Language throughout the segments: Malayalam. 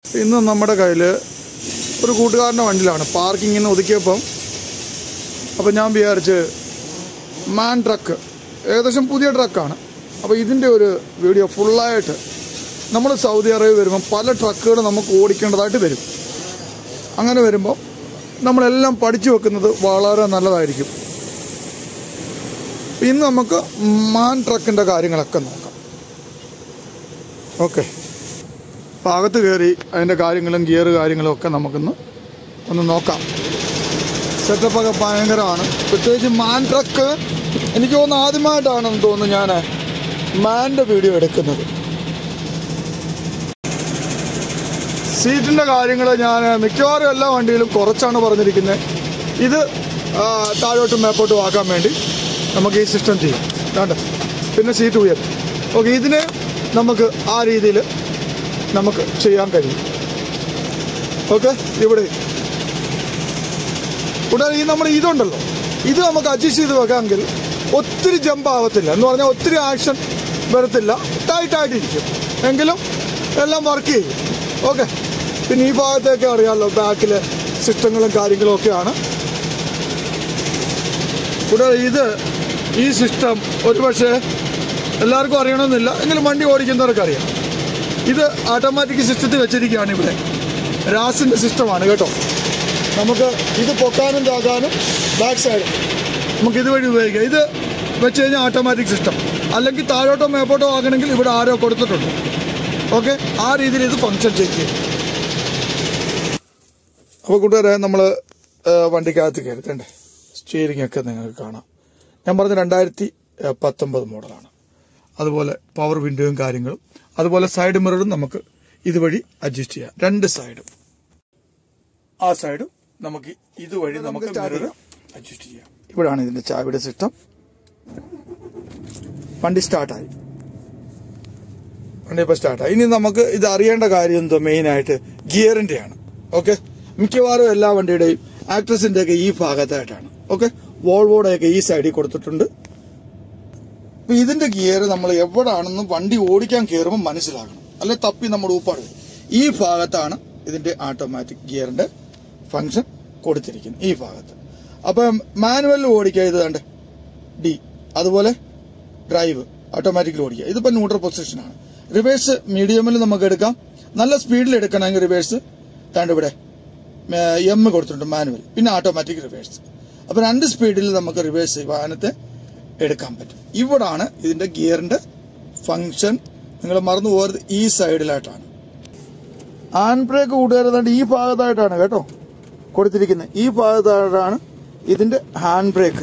ഇന്ന് നമ്മുടെ കയ്യിൽ ഒരു കൂട്ടുകാരൻ്റെ വണ്ടിയിലാണ് പാർക്കിങ്ങിന് ഒതുക്കിയപ്പം അപ്പം ഞാൻ വിചാരിച്ച് മാൻ ട്രക്ക് ഏകദേശം പുതിയ ട്രക്കാണ് അപ്പോൾ ഇതിൻ്റെ ഒരു വീഡിയോ ഫുള്ളായിട്ട് നമ്മൾ സൗദി അറേബ്യ വരുമ്പോൾ പല ട്രക്കുകൾ നമുക്ക് ഓടിക്കേണ്ടതായിട്ട് വരും അങ്ങനെ വരുമ്പോൾ നമ്മളെല്ലാം പഠിച്ചു വെക്കുന്നത് വളരെ നല്ലതായിരിക്കും ഇന്ന് നമുക്ക് മാൻ ട്രക്കിൻ്റെ കാര്യങ്ങളൊക്കെ നോക്കാം ഓക്കെ അപ്പോൾ അകത്ത് കയറി അതിൻ്റെ കാര്യങ്ങളും ഗിയർ കാര്യങ്ങളും ഒക്കെ നമുക്കൊന്ന് ഒന്ന് നോക്കാം സെറ്റപ്പൊക്കെ ഭയങ്കരമാണ് പ്രത്യേകിച്ച് മാൻ ട്രക്ക് എനിക്ക് തോന്നുന്നു ആദ്യമായിട്ടാണെന്ന് തോന്നുന്നു ഞാൻ മാൻ്റെ വീഡിയോ എടുക്കുന്നത് സീറ്റിൻ്റെ കാര്യങ്ങൾ ഞാൻ മിക്കവാറും എല്ലാ വണ്ടിയിലും കുറച്ചാണ് പറഞ്ഞിരിക്കുന്നത് ഇത് ആ, താഴോട്ടും മേപ്പോട്ടും ആക്കാൻ വേണ്ടി നമുക്ക് ഈ സിസ്റ്റം ചെയ്യാം വേണ്ട പിന്നെ സീറ്റ് ഉയരും ഓക്കെ ഇതിന് നമുക്ക് ആ രീതിയിൽ നമുക്ക് ചെയ്യാൻ കഴിയും ഓക്കെ ഇവിടെ കൂടാതെ ഈ നമ്മുടെ ഇതുണ്ടല്ലോ ഇത് നമുക്ക് അഡ്ജസ്റ്റ് ചെയ്ത് വെക്കാമെങ്കിൽ ഒത്തിരി ജമ്പ് ആവത്തില്ല എന്ന് പറഞ്ഞാൽ ഒത്തിരി ആക്ഷൻ വരത്തില്ല ടൈറ്റ് ആയിട്ടിരിക്കും എങ്കിലും എല്ലാം വർക്ക് ചെയ്യും ഓക്കെ പിന്നെ ഈ ഭാഗത്തൊക്കെ അറിയാമല്ലോ ബാക്കിലെ സിസ്റ്റങ്ങളും കാര്യങ്ങളും ഒക്കെയാണ് കൂടാതെ ഇത് ഈ സിസ്റ്റം ഒരുപക്ഷെ എല്ലാവർക്കും അറിയണമെന്നില്ല എങ്കിലും വണ്ടി ഓടിക്കുന്നവർക്ക് അറിയാം ഇത് ഓട്ടോമാറ്റിക് സിസ്റ്റത്തിൽ വെച്ചിരിക്കുകയാണ് ഇവിടെ രാസിന്റെ സിസ്റ്റമാണ് കേട്ടോ നമുക്ക് ഇത് പൊക്കാനും താക്കാനും ബാക്ക് സൈഡ് നമുക്ക് ഇതുവഴി ഉപയോഗിക്കാം ഇത് വെച്ച് കഴിഞ്ഞാൽ ഓട്ടോമാറ്റിക് സിസ്റ്റം അല്ലെങ്കിൽ താഴോട്ടോ മേപ്പോട്ടോ ആകണമെങ്കിൽ ഇവിടെ ആരോ കൊടുത്തിട്ടുണ്ട് ഓക്കെ ആ രീതിയിൽ ഇത് ഫങ്ഷൻ ചെയ്യും അപ്പോൾ കൂട്ടുകാരെ നമ്മൾ വണ്ടിക്കകത്ത് കയറിത്തണ്ടേ സ്റ്റിയറിംഗ് ഒക്കെ നിങ്ങൾക്ക് കാണാം ഞാൻ പറഞ്ഞ രണ്ടായിരത്തി പത്തൊമ്പത് മോഡലാണ് അതുപോലെ പവർ വിൻഡോയും കാര്യങ്ങളും അതുപോലെ സൈഡ് മിററും നമുക്ക് ഇതുവഴി അഡ്ജസ്റ്റ് ചെയ്യാം രണ്ട് സൈഡും ആ സൈഡും നമുക്ക് ഇതുവഴി നമുക്ക് മിറർ അഡ്ജസ്റ്റ് ചെയ്യാം ഇവിടാണ് ഇതിന്റെ ചാവിയുടെ സിസ്റ്റം വണ്ടി സ്റ്റാർട്ടായി വണ്ടി ഇപ്പോൾ സ്റ്റാർട്ടായി ഇനി നമുക്ക് ഇത് അറിയേണ്ട കാര്യം എന്തോ മെയിനായിട്ട് ഗിയറിന്റെ ആണ് ഓക്കെ മിക്കവാറും എല്ലാ വണ്ടിയുടെയും ആക്ട്രസിന്റെ ഒക്കെ ഈ ഭാഗത്തായിട്ടാണ് ഓക്കെ വോൾവോയുടെ ഒക്കെ ഈ സൈഡിൽ കൊടുത്തിട്ടുണ്ട് അപ്പൊ ഇതിന്റെ ഗിയർ നമ്മൾ എവിടാണെന്നും വണ്ടി ഓടിക്കാൻ കയറുമ്പോൾ മനസ്സിലാക്കണം അല്ലെ തപ്പി നമ്മൾ ഊപ്പാട് വരും. ഈ ഭാഗത്താണ് ഇതിന്റെ ഓട്ടോമാറ്റിക് ഗിയറിന്റെ ഫങ്ഷൻ കൊടുത്തിരിക്കുന്നത് ഈ ഭാഗത്ത് അപ്പൊ മാനുവലിൽ ഓടിക്കുക ഇത് കണ്ട് ഡി അതുപോലെ ഡ്രൈവ് ഓട്ടോമാറ്റിക്കലി ഓടിക്കുക ഇതിപ്പോ ന്യൂട്രൽ പൊസിഷനാണ് റിവേഴ്സ് മീഡിയമിൽ നമുക്ക് എടുക്കാം നല്ല സ്പീഡിൽ എടുക്കണമെങ്കിൽ റിവേഴ്സ് താണ്ട് ഇവിടെ എം കൊടുത്തിട്ടുണ്ട് മാനുവൽ പിന്നെ ഓട്ടോമാറ്റിക് റിവേഴ്സ് അപ്പൊ രണ്ട് സ്പീഡിൽ നമുക്ക് റിവേഴ്സ് വാഹനത്തെ എടുക്കാൻ പറ്റും ഇവിടാണ് ഇതിന്റെ ഗിയറിന്റെ ഫങ്ഷൻ നിങ്ങൾ മറന്നു പോകരുത് ഈ സൈഡിലായിട്ടാണ് ഹാൻഡ് ബ്രേക്ക് കൂട്ടുകാരുന്നുണ്ട് ഈ ഭാഗത്തായിട്ടാണ് കേട്ടോ കൊടുത്തിരിക്കുന്നത് ഈ ഭാഗത്തായിട്ടാണ് ഇതിന്റെ ഹാൻഡ് ബ്രേക്ക്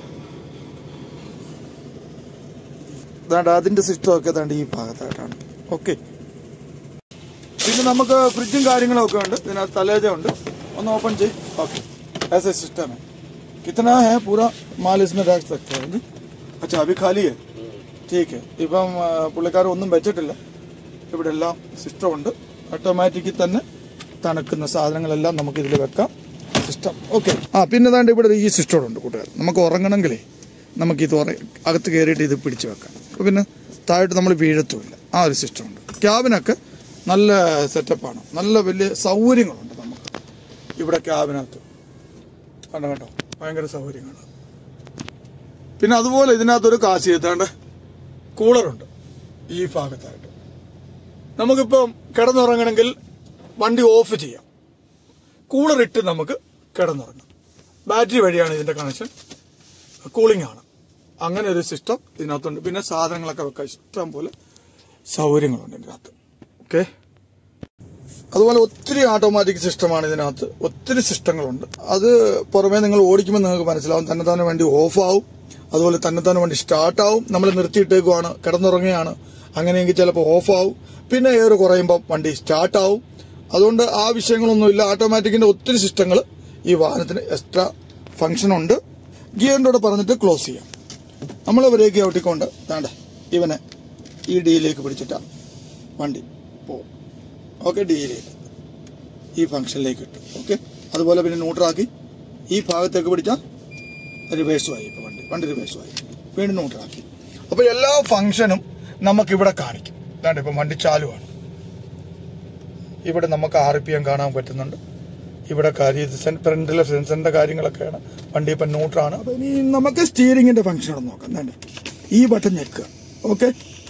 ദാണ്ട് അതിന്റെ സിസ്റ്റം ഒക്കെ ദാണ്ട് ഈ ഭാഗത്തായിട്ടാണ് ഓക്കെ പിന്നെ നമുക്ക് ഫ്രിഡ്ജും കാര്യങ്ങളും ഒക്കെ ഉണ്ട് ഇതിനകത്ത് തലേജ ഉണ്ട് ഒന്ന് ഓപ്പൺ ചെയ് ഓക്കെ ऐसे सिस्टम है कितना है पूरा माल इसमें रख सकते हैं जी अच्छा अभी खाली है ठीक है ഇപ്പം ആ, പുള്ളിക്കാരൻ ഒന്നും വെച്ചിട്ടില്ല ഇവിടെ എല്ലാം സിസ്റ്റം ഉണ്ട് ഓട്ടോമാറ്റിക്കിൽ തന്നെ തണുക്കുന്ന സാധനങ്ങളെല്ലാം നമുക്ക് ഇതിൽ വെക്കാം സിസ്റ്റം ഓക്കെ ആ പിന്നെ ദാണ്ട് ഇവിടെ ഈ സിസ്റ്റം ഉണ്ട് കൂട്ടുകാർ നമുക്ക് ഉറങ്ങണമെങ്കിലേ നമുക്ക് ഇത് ഉറ അകത്ത് കയറിയിട്ട് ഇത് പിടിച്ചു വെക്കാം അപ്പോൾ പിന്നെ താഴോട്ട് നമ്മൾ വീഴത്തുമില്ല ആ ഒരു സിസ്റ്റം ഉണ്ട് ക്യാബിനൊക്കെ നല്ല സെറ്റപ്പാണ് നല്ല വലിയ സൗകര്യങ്ങളുണ്ട് നമുക്ക് ഇവിടെ ക്യാബിനകത്ത് കണ്ടോ കേട്ടോ ഭയങ്കര സൗകര്യങ്ങളാണ് പിന്നെ അതുപോലെ ഇതിനകത്തൊരു കാശി എത്താണ്ട് കൂളറുണ്ട് ഈ ഭാഗത്തായിട്ട് നമുക്കിപ്പം കിടന്നുറങ്ങണമെങ്കിൽ വണ്ടി ഓഫ് ചെയ്യാം കൂളർ ഇട്ട് നമുക്ക് കിടന്നുറങ്ങാം ബാറ്ററി വഴിയാണ് ഇതിന്റെ കണക്ഷൻ കൂളിംഗ് ആണ് അങ്ങനെ ഒരു സിസ്റ്റം ഇതിനകത്തുണ്ട് പിന്നെ സാധനങ്ങളൊക്കെ വെക്കാൻ ഇഷ്ടം പോലെ സൗകര്യങ്ങളുണ്ട് ഇതിനകത്ത് ഓക്കെ അതുപോലെ ഒത്തിരി ഓട്ടോമാറ്റിക് സിസ്റ്റമാണ് ഇതിനകത്ത് ഒത്തിരി സിസ്റ്റങ്ങളുണ്ട് അത് പുറമേ നിങ്ങൾ ഓടിക്കുമ്പോൾ നിങ്ങൾക്ക് മനസ്സിലാവും തന്നെ തന്നെ വണ്ടി ഓഫ് ആവും അതുപോലെ തന്നെ തന്നെ വണ്ടി സ്റ്റാർട്ട് ആവും നമ്മൾ നിർത്തിയിട്ടേക്കുവാണ് കിടന്നുറങ്ങുകയാണ് അങ്ങനെയെങ്കിൽ ചിലപ്പോൾ ഓഫ് ആവും പിന്നെ എയർ കുറയുമ്പോൾ വണ്ടി സ്റ്റാർട്ട് ആവും അതുകൊണ്ട് ആ വിഷയങ്ങളൊന്നുമില്ല ഓട്ടോമാറ്റിക്കിന്റെ ഒത്തിരി സിസ്റ്റങ്ങൾ ഈ വാഹനത്തിന് എക്സ്ട്രാ ഫംഗ്ഷൻ ഉണ്ട് ഗിയറിന്റെ കൂടെ പറഞ്ഞിട്ട് ക്ലോസ് ചെയ്യാം നമ്മൾ ബ്രേക്ക് ഔട്ടിക്കൊണ്ട് വേണ്ട ഇവനെ ഈ ഡിയിലേക്ക് പിടിച്ചിട്ടാ വണ്ടി പോവും ഓക്കെ ഡിയിലേക്ക് ഈ ഫംഗ്ഷനിലേക്ക് ഇട്ടു ഓക്കെ അതുപോലെ പിന്നെ ന്യൂട്രാക്കി ഈ ഭാഗത്തേക്ക് പിടിച്ചാൽ റിവേഴ്സുമായി ഇപ്പോൾ വണ്ടി വണ്ടി റിവേഴ്സുമായി വീണ്ടും ന്യൂട്രാക്കി അപ്പോൾ എല്ലാ ഫംഗ്ഷനും നമുക്കിവിടെ കാണിക്കും വേണ്ട ഇപ്പം വണ്ടി ചാലുവാണ് ഇവിടെ നമുക്ക് ആർ പി എം കാണാൻ പറ്റുന്നുണ്ട് ഇവിടെ കാര്യം ഫ്രണ്ടിലെ സെൻസറിന്റെ കാര്യങ്ങളൊക്കെയാണ് വണ്ടി ഇപ്പം ന്യൂട്രാണ് അപ്പൊ ഇനി നമുക്ക് സ്റ്റിയറിംഗിന്റെ ഫംഗ്ഷൻ ഒന്ന് നോക്കാം വേണ്ട ഈ ബട്ടൺ ഞെക്കുക ഓക്കെ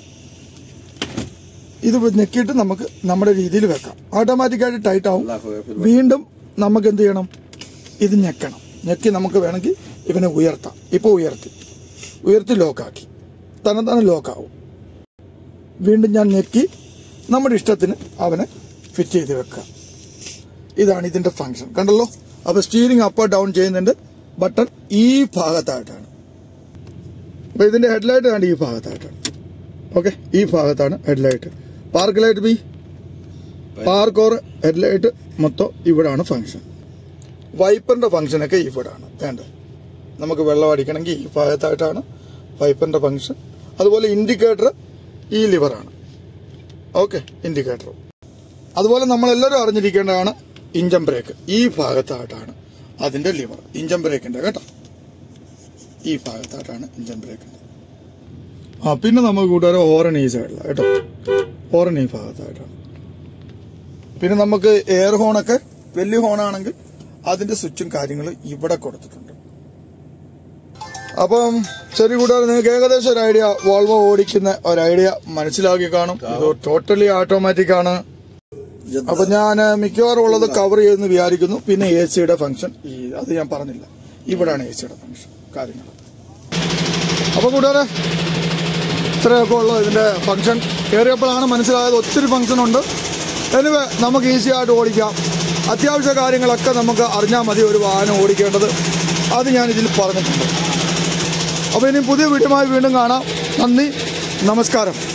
ഇത് ഞെക്കിയിട്ട് നമുക്ക് നമ്മുടെ രീതിയിൽ വെക്കാം ഓട്ടോമാറ്റിക്കായിട്ട് ടൈറ്റ് ആവും വീണ്ടും നമുക്ക് എന്ത് ചെയ്യണം ഇത് ഞെക്കണം ഞെക്കി നമുക്ക് വേണമെങ്കിൽ ഇവനെ ഉയർത്താം ഇപ്പോൾ ഉയർത്തി ഉയർത്തി ലോക്കാക്കി തന്നെ തന്നെ ലോക്കാവും വീണ്ടും ഞാൻ ഞെക്കി നമ്മുടെ ഇഷ്ടത്തിന് അവനെ ഫിറ്റ് ചെയ്ത് വെക്കുക ഇതാണ് ഇതിന്റെ ഫംഗ്ഷൻ കണ്ടല്ലോ അപ്പൊ സ്റ്റീറിംഗ് അപ്പ് ഡൗൺ ചെയ്യുന്നുണ്ട് ബട്ടൺ ഈ ഭാഗത്തായിട്ടാണ് അപ്പൊ ഇതിന്റെ ഹെഡ്ലൈറ്റ് കണ്ട് ഈ ഭാഗത്തായിട്ടാണ് ഓക്കെ ഈ ഭാഗത്താണ് headlight park light B park or headlight മൊത്തം ഇവിടാണ് ഫംഗ്ഷൻ വൈപ്പറിന്റെ ഫംഗ്ഷനൊക്കെ ഇവിടാണ് വേണ്ട നമുക്ക് വെള്ളം അടിക്കണമെങ്കിൽ ഈ ഭാഗത്തായിട്ടാണ് വൈപ്പറിന്റെ ഫംഗ്ഷൻ അതുപോലെ ഇൻഡിക്കേറ്റർ ഈ ലിവറാണ് ഓക്കെ ഇൻഡിക്കേറ്റർ അതുപോലെ നമ്മൾ എല്ലാവരും അറിഞ്ഞിരിക്കേണ്ടതാണ് ഇഞ്ചൻ ബ്രേക്ക് ഈ ഭാഗത്തായിട്ടാണ് അതിന്റെ ലിവർ ഇഞ്ചൻ ബ്രേക്കിന്റെ കേട്ടോ ഈ ഭാഗത്തായിട്ടാണ് ഇഞ്ചൻ ബ്രേക്കിന്റെ ആ പിന്നെ നമുക്ക് കൂട്ടുകാരെ ഹോറൻ ഈ സൈഡിലാണ് കേട്ടോ ഹോറൻ ഈ ഭാഗത്തായിട്ടാണ് പിന്നെ നമുക്ക് എയർ ഹോണൊക്കെ വലിയ ഹോണാണെങ്കിൽ അതിന്റെ സ്വിച്ചും കാര്യങ്ങളും ഇവിടെ കൊടുത്തിട്ടുണ്ട് അപ്പം ശരി കൂട്ടുകാർ നിങ്ങൾക്ക് ഏകദേശം ഒരു ഐഡിയ വോൾവോ ഓടിക്കുന്ന ഒരു ഐഡിയ മനസ്സിലാക്കി കാണും ഇത് ടോട്ടലി ഓട്ടോമാറ്റിക് ആണ് അപ്പൊ ഞാൻ മിക്കവാറും ഉള്ളത് കവർ ചെയ്തെന്ന് വിചാരിക്കുന്നു പിന്നെ എ സിയുടെ ഫംഗ്ഷൻ ഈ അത് ഞാൻ പറഞ്ഞില്ല ഇവിടാണ് എ സിയുടെ ഫംഗ്ഷൻ കാര്യങ്ങൾ അപ്പൊ കൂട്ടുകാരെ ഇത്രയൊക്കെ ഉള്ളു ഇതിന്റെ ഫംഗ്ഷൻ കയറിയപ്പോഴാണ് മനസ്സിലായത് ഒത്തിരി ഫംഗ്ഷൻ ഉണ്ട് എനിവേ നമുക്ക് ഈസി ആയിട്ട് ഓടിക്കാം അത്യാവശ്യ കാര്യങ്ങളൊക്കെ നമുക്ക് അറിഞ്ഞാൽ മതി ഒരു വാഹനം ഓടിക്കേണ്ടത് അത് ഞാൻ ഇതിൽ പറഞ്ഞിട്ടുണ്ട് അപ്പോൾ ഇനി പുതിയ വീഡിയോമായി വീണ്ടും കാണാം നന്ദി നമസ്കാരം